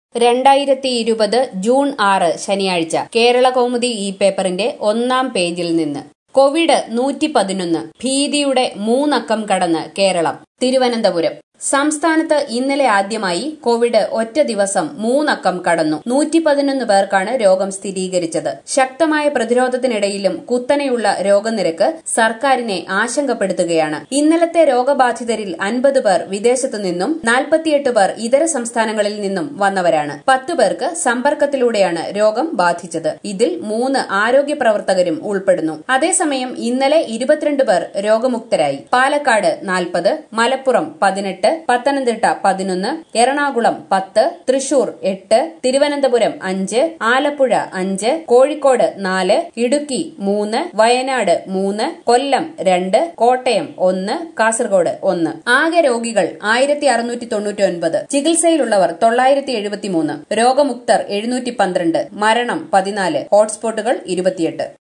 രണ്ടായിരത്തി ഇരുപത് ജൂൺ ആറ് ശനിയാഴ്ച കേരള കൗമുദി ഈ പേപ്പറിന്റെ ഒന്നാം പേജിൽ നിന്ന് കോവിഡ് നൂറ്റി പതിനൊന്ന് ഭീതിയുടെ മൂന്നക്കം കടന്ന് കേരളം തിരുവനന്തപുരം സംസ്ഥാനത്ത് ഇന്നലെ ആദ്യമായി കോവിഡ് ഒറ്റ ദിവസം മൂന്നക്കം കടന്നു നൂറ്റി പതിനൊന്ന് പേർക്കാണ് രോഗം സ്ഥിരീകരിച്ചത് ശക്തമായ പ്രതിരോധത്തിനിടയിലും കുത്തനെയുള്ള രോഗനിരക്ക് സർക്കാരിനെ ആശങ്കപ്പെടുത്തുകയാണ് ഇന്നലത്തെ രോഗബാധിതരിൽ അൻപത് പേർ വിദേശത്തു നിന്നും നാൽപ്പത്തിയെട്ട് പേർ ഇതര സംസ്ഥാനങ്ങളിൽ നിന്നും വന്നവരാണ് പത്തു പേർക്ക് സമ്പർക്കത്തിലൂടെയാണ് രോഗം ബാധിച്ചത് ഇതിൽ മൂന്ന് ആരോഗ്യ പ്രവർത്തകരും ഉൾപ്പെടുന്നു അതേസമയം ഇന്നലെ ഇരുപത്തിരണ്ട് പേർ രോഗമുക്തരായി പാലക്കാട് നാൽപ്പത് മലപ്പുറം പതിനെട്ട് പത്തനംതിട്ട പതിനൊന്ന് എറണാകുളം പത്ത് തൃശൂർ എട്ട് തിരുവനന്തപുരം അഞ്ച് ആലപ്പുഴ അഞ്ച് കോഴിക്കോട് നാല് ഇടുക്കി മൂന്ന് വയനാട് മൂന്ന് കൊല്ലം രണ്ട് കോട്ടയം ഒന്ന് കാസർഗോഡ് ഒന്ന് ആകെ രോഗികൾ ആയിരത്തി അറുന്നൂറ്റി തൊണ്ണൂറ്റി ഒൻപത് ചികിത്സയിലുള്ളവർ തൊള്ളായിരത്തി എഴുപത്തിമൂന്ന് രോഗമുക്തർ എഴുന്നൂറ്റി പന്ത്രണ്ട് മരണം പതിനാല് ഹോട്ട്സ്പോട്ടുകൾ ഇരുപത്തിയെട്ട്